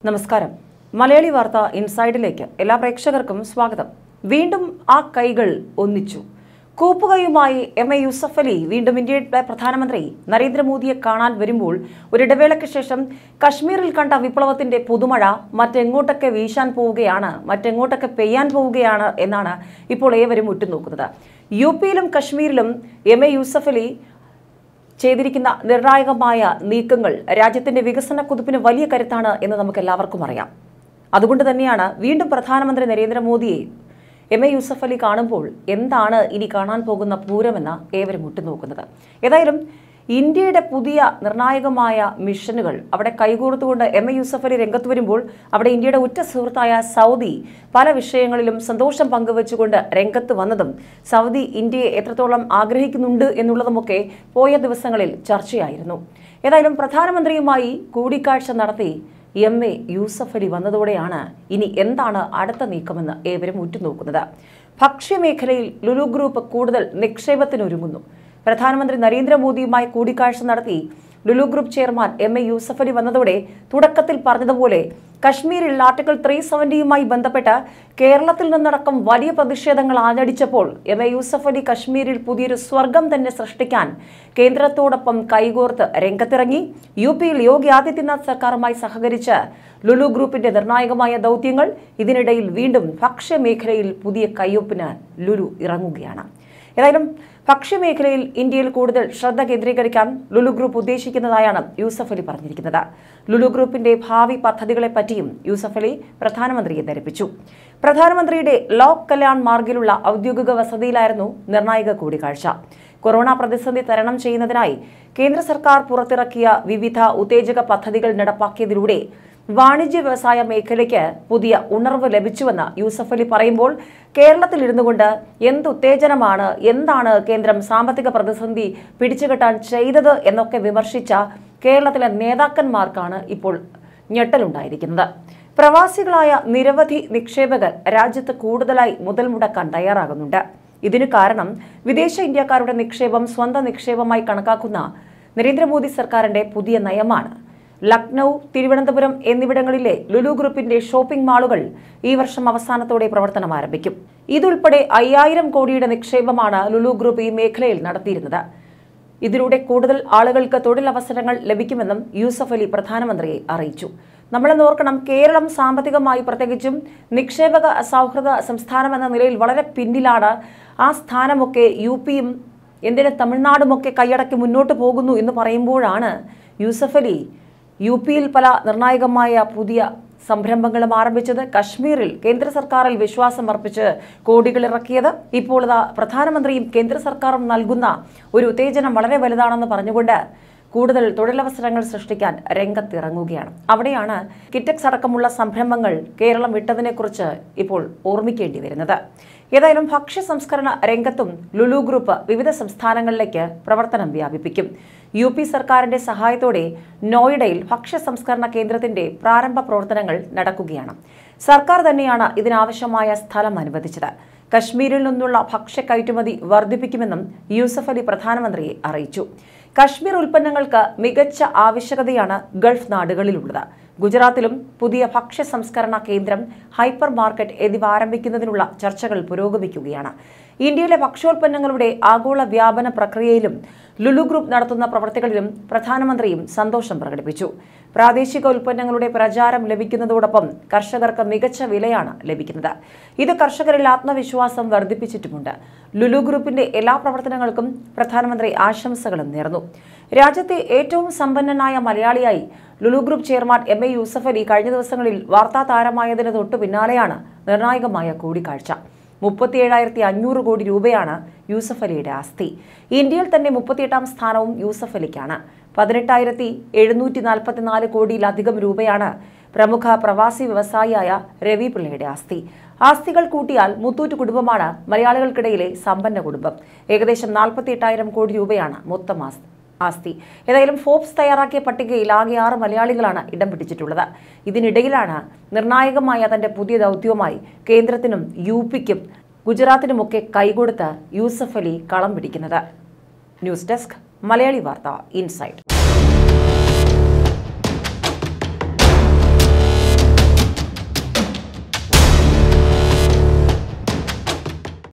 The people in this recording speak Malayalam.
നമസ്കാരം മലയാളി വാർത്ത ഇൻസൈഡിലേക്ക് എല്ലാ പ്രേക്ഷകർക്കും സ്വാഗതം വീണ്ടും ആ കൈകൾ ഒന്നിച്ചു കൂപ്പുകൈയുമായി എം എ യൂസഫ് അലി വീണ്ടും ഇന്ത്യയുടെ പ്രധാനമന്ത്രി നരേന്ദ്രമോദിയെ കാണാൻ വരുമ്പോൾ ഒരിടവേളയ്ക്ക് ശേഷം കശ്മീരിൽ കണ്ട വിപ്ലവത്തിന്റെ പുതുമഴ മറ്റെങ്ങോട്ടൊക്കെ വീശാൻ പോവുകയാണ് മറ്റെങ്ങോട്ടൊക്കെ പെയ്യാൻ പോവുകയാണ് എന്നാണ് ഇപ്പോൾ ഏവരും ഉറ്റുനോക്കുന്നത് യു പിയിലും കശ്മീരിലും എം എ യൂസഫ് അലി ചെയ്തിരിക്കുന്ന നിർണായകമായ നീക്കങ്ങൾ രാജ്യത്തിന്റെ വികസന കുതിപ്പിന് വലിയ കരുത്താണ് എന്ന് നമുക്ക് എല്ലാവർക്കും അറിയാം അതുകൊണ്ട് തന്നെയാണ് വീണ്ടും പ്രധാനമന്ത്രി നരേന്ദ്രമോദിയെ എം എ യൂസഫ് അലി കാണുമ്പോൾ എന്താണ് ഇനി കാണാൻ പോകുന്ന പൂരമെന്ന് ഏവരും ഉറ്റുനോക്കുന്നത് ഏതായാലും ഇന്ത്യയുടെ പുതിയ നിർണായകമായ മിഷനുകൾ അവിടെ കൈകോർത്തുകൊണ്ട് എം എ യൂസഫ് അലി രംഗത്ത് വരുമ്പോൾ അവിടെ ഇന്ത്യയുടെ ഉറ്റ സുഹൃത്തായ സൗദി പല വിഷയങ്ങളിലും സന്തോഷം പങ്കുവച്ചുകൊണ്ട് രംഗത്ത് വന്നതും സൗദി ഇന്ത്യയെ എത്രത്തോളം ആഗ്രഹിക്കുന്നുണ്ട് എന്നുള്ളതുമൊക്കെ പോയ ദിവസങ്ങളിൽ ചർച്ചയായിരുന്നു ഏതായാലും പ്രധാനമന്ത്രിയുമായി കൂടിക്കാഴ്ച നടത്തി എം എ യൂസഫ് അലി വന്നതോടെയാണ് ഇനി എന്താണ് അടുത്ത നീക്കമെന്ന് ഏവരും ഉറ്റുനോക്കുന്നത് ഭക്ഷ്യമേഖലയിൽ ലുലു ഗ്രൂപ്പ് കൂടുതൽ നിക്ഷേപത്തിനൊരുങ്ങുന്നു പ്രധാനമന്ത്രി നരേന്ദ്രമോദിയുമായി കൂടിക്കാഴ്ച നടത്തി Lulu group chairman M A Yusuff Ali വന്നതോടെ തുടക്കത്തിൽ പറഞ്ഞതുപോലെ കശ്മീരിൽ ആർട്ടിക്കിൾ ത്രീ സെവന്റിയുമായി ബന്ധപ്പെട്ട് കേരളത്തിൽ നിന്നടക്കം വലിയ പ്രതിഷേധങ്ങൾ ആഞ്ഞടിച്ചപ്പോൾ എം എ യൂസഫ് അലി കശ്മീരിൽ പുതിയൊരു സ്വർഗം തന്നെ സൃഷ്ടിക്കാൻ കേന്ദ്രത്തോടൊപ്പം കൈകോർത്ത് രംഗത്തിറങ്ങി യു പിയിൽ യോഗി ആദിത്യനാഥ് സർക്കാരുമായി സഹകരിച്ച് ലുലു ഗ്രൂപ്പിന്റെ നിർണായകമായ ദൗത്യങ്ങൾ ഇതിനിടയിൽ വീണ്ടും ഭക്ഷ്യമേഖലയിൽ പുതിയ കയ്യൊപ്പിന് ലുലു ഇറങ്ങുകയാണ് ഏതായാലും ഭക്ഷ്യമേഖലയിൽ ഇന്ത്യയിൽ കൂടുതൽ ശ്രദ്ധ കേന്ദ്രീകരിക്കാൻ ലുലു ഗ്രൂപ്പ് ഉദ്ദേശിക്കുന്നതായാണ് യൂസഫ് അലി പറഞ്ഞിരിക്കുന്നത് ലുലു ഗ്രൂപ്പിന്റെ ഭാവി പദ്ധതികളെ പറ്റിയും യൂസഫ് അലി പ്രധാനമന്ത്രിയെ ധരിപ്പിച്ചു പ്രധാനമന്ത്രിയുടെ ലോക് കല്യാൺ മാർഗിലുള്ള ഔദ്യോഗിക വസതിയിലായിരുന്നു നിർണായക കൂടിക്കാഴ്ച കൊറോണ പ്രതിസന്ധി തരണം ചെയ്യുന്നതിനായി കേന്ദ്ര സർക്കാർ പുറത്തിറക്കിയ വിവിധ ഉത്തേജക പദ്ധതികൾ നടപ്പാക്കിയതിലൂടെ വാണിജ്യ വ്യവസായ മേഖലയ്ക്ക് പുതിയ ഉണർവ് ലഭിച്ചുവെന്ന് യൂസഫ് അലി പറയുമ്പോൾ കേരളത്തിൽ ഇരുന്നുകൊണ്ട് എന്ത് ഉത്തേജനമാണ് എന്താണ് കേന്ദ്രം സാമ്പത്തിക പ്രതിസന്ധി പിടിച്ചുകെട്ടാൻ ചെയ്തത് എന്നൊക്കെ വിമർശിച്ച കേരളത്തിലെ നേതാക്കന്മാർക്കാണ് ഇപ്പോൾ ഞെട്ടലുണ്ടായിരിക്കുന്നത് പ്രവാസികളായ നിരവധി നിക്ഷേപകർ രാജ്യത്ത് കൂടുതലായി മുതൽ മുടക്കാൻ തയ്യാറാകുന്നുണ്ട് ഇതിനു കാരണം വിദേശ ഇന്ത്യക്കാരുടെ നിക്ഷേപം സ്വന്തം നിക്ഷേപമായി കണക്കാക്കുന്ന നരേന്ദ്രമോദി സർക്കാരിന്റെ പുതിയ നയമാണ് ലക്നൗ തിരുവനന്തപുരം എന്നിവിടങ്ങളിലെ ലുലു ഗ്രൂപ്പിന്റെ ഷോപ്പിംഗ് മാളുകൾ ഈ വർഷം അവസാനത്തോടെ പ്രവർത്തനം ആരംഭിക്കും ഇതുൾപ്പെടെ അയ്യായിരം കോടിയുടെ നിക്ഷേപമാണ് ലുലു ഗ്രൂപ്പ് ഈ മേഖലയിൽ നടത്തിയിരുന്നത് ഇതിലൂടെ കൂടുതൽ ആളുകൾക്ക് തൊഴിലവസരങ്ങൾ ലഭിക്കുമെന്നും യൂസഫ് അലി പ്രധാനമന്ത്രിയെ അറിയിച്ചു നമ്മളെന്ന് ഓർക്കണം കേരളം സാമ്പത്തികമായി പ്രത്യേകിച്ചും നിക്ഷേപക സൗഹൃദ സംസ്ഥാനം എന്ന നിലയിൽ വളരെ പിന്നിലാണ് ആ സ്ഥാനമൊക്കെ യു പിയും എന്തിന് തമിഴ്നാടുമൊക്കെ കൈയടക്കി മുന്നോട്ട് പോകുന്നു എന്ന് പറയുമ്പോഴാണ് യൂസഫ് അലി യു പിയിൽ പല നിർണായകമായ പുതിയ സംരംഭങ്ങളും ആരംഭിച്ചത് കശ്മീരിൽ കേന്ദ്ര സർക്കാരിൽ വിശ്വാസം അർപ്പിച്ച് കോടികൾ ഇറക്കിയത് ഇപ്പോൾ ഇതാ പ്രധാനമന്ത്രിയും കേന്ദ്ര സർക്കാരും നൽകുന്ന ഒരു ഉത്തേജനം വളരെ വലുതാണെന്ന് പറഞ്ഞുകൊണ്ട് കൂടുതൽ തൊഴിലവസരങ്ങൾ സൃഷ്ടിക്കാൻ രംഗത്തിറങ്ങുകയാണ് അവിടെയാണ് കിറ്റക്സ് അടക്കമുള്ള സംരംഭങ്ങൾ കേരളം വിട്ടതിനെക്കുറിച്ച് ഇപ്പോൾ ഓർമ്മിക്കേണ്ടി വരുന്നത് ഏതായാലും ഭക്ഷ്യ സംസ്കരണ രംഗത്തും ലുലു ഗ്രൂപ്പ് വിവിധ സംസ്ഥാനങ്ങളിലേക്ക് പ്രവർത്തനം വ്യാപിപ്പിക്കും യു പി സർക്കാരിന്റെ സഹായത്തോടെ നോയിഡയിൽ ഭക്ഷ്യ സംസ്കരണ കേന്ദ്രത്തിന്റെ പ്രാരംഭ പ്രവർത്തനങ്ങൾ നടക്കുകയാണ് സർക്കാർ തന്നെയാണ് ഇതിനാവശ്യമായ സ്ഥലം അനുവദിച്ചത് കശ്മീരിൽ നിന്നുള്ള ഭക്ഷ്യ കയറ്റുമതി വർദ്ധിപ്പിക്കുമെന്നും യൂസഫ് അലി പ്രധാനമന്ത്രിയെ അറിയിച്ചു കശ്മീർ ഉൽപ്പന്നങ്ങൾക്ക് മികച്ച ആവശ്യകതയാണ് ഗൾഫ് നാടുകളിലുള്ളത് ഗുജറാത്തിലും പുതിയ ഭക്ഷ്യ സംസ്കരണ കേന്ദ്രം ഹൈപ്പർ മാർക്കറ്റ് എന്നിവ ആരംഭിക്കുന്നതിനുള്ള ചർച്ചകൾ പുരോഗമിക്കുകയാണ് ഇന്ത്യയിലെ ഭക്ഷ്യോൽപ്പന്നങ്ങളുടെ ആഗോള വ്യാപന പ്രക്രിയയിലും ലുലു ഗ്രൂപ്പ് നടത്തുന്ന പ്രവർത്തികളിലും പ്രധാനമന്ത്രിയും സന്തോഷം പ്രകടിപ്പിച്ചു പ്രാദേശിക ഉൽപ്പന്നങ്ങളുടെ പ്രചാരം ലഭിക്കുന്നതോടൊപ്പം കർഷകർക്ക് മികച്ച വിലയാണ് ലഭിക്കുന്നത് ഇത് കർഷകരിൽ ആത്മവിശ്വാസം വർദ്ധിപ്പിച്ചിട്ടുമുണ്ട് ലുലു ഗ്രൂപ്പിന്റെ എല്ലാ പ്രവർത്തനങ്ങൾക്കും പ്രധാനമന്ത്രി ആശംസകളും നേർന്നു രാജ്യത്തെ ഏറ്റവും സമ്പന്നനായ മലയാളിയായി Lulu group chairman M A Yusuff Ali കഴിഞ്ഞ ദിവസങ്ങളിൽ വാർത്താ താരമായതിന് തൊട്ടു പിന്നാലെയാണ് നിർണായകമായ കൂടിക്കാഴ്ച മുപ്പത്തിയേഴായിരത്തി അഞ്ഞൂറ് കോടി രൂപയാണ് യൂസഫ് അലിയുടെ ആസ്തി ഇന്ത്യയിൽ തന്നെ മുപ്പത്തിയെട്ടാം സ്ഥാനവും യൂസഫ് അലിക്കാണ് പതിനെട്ടായിരത്തി എഴുന്നൂറ്റി നാൽപ്പത്തിനാല് കോടിയിലധികം രൂപയാണ് പ്രമുഖ പ്രവാസി വ്യവസായിയായ രവി പിള്ളയുടെ ആസ്തി ആസ്തികൾ കൂട്ടിയാൽ മുത്തൂറ്റ് കുടുംബമാണ് മലയാളികൾക്കിടയിലെ സമ്പന്ന കുടുംബം ഏകദേശം നാൽപ്പത്തി എട്ടായിരം കോടി രൂപയാണ് മൊത്തം ആസ്തി ആസ്തി ഏതായാലും ഫോബ്സ് തയ്യാറാക്കിയ പട്ടികയിൽ ആകെ ആറ് മലയാളികളാണ് ഇടം പിടിച്ചിട്ടുള്ളത് ഇതിനിടയിലാണ് നിർണായകമായ തന്റെ പുതിയ ദൗത്യവുമായി കേന്ദ്രത്തിനും യു പിക്കും ഗുജറാത്തിനുമൊക്കെ കൈകൊടുത്ത് യൂസഫ് അലി കളം പിടിക്കുന്നത് ന്യൂസ് ഡെസ്ക് മലയാളി വാർത്ത ഇൻസൈഡ്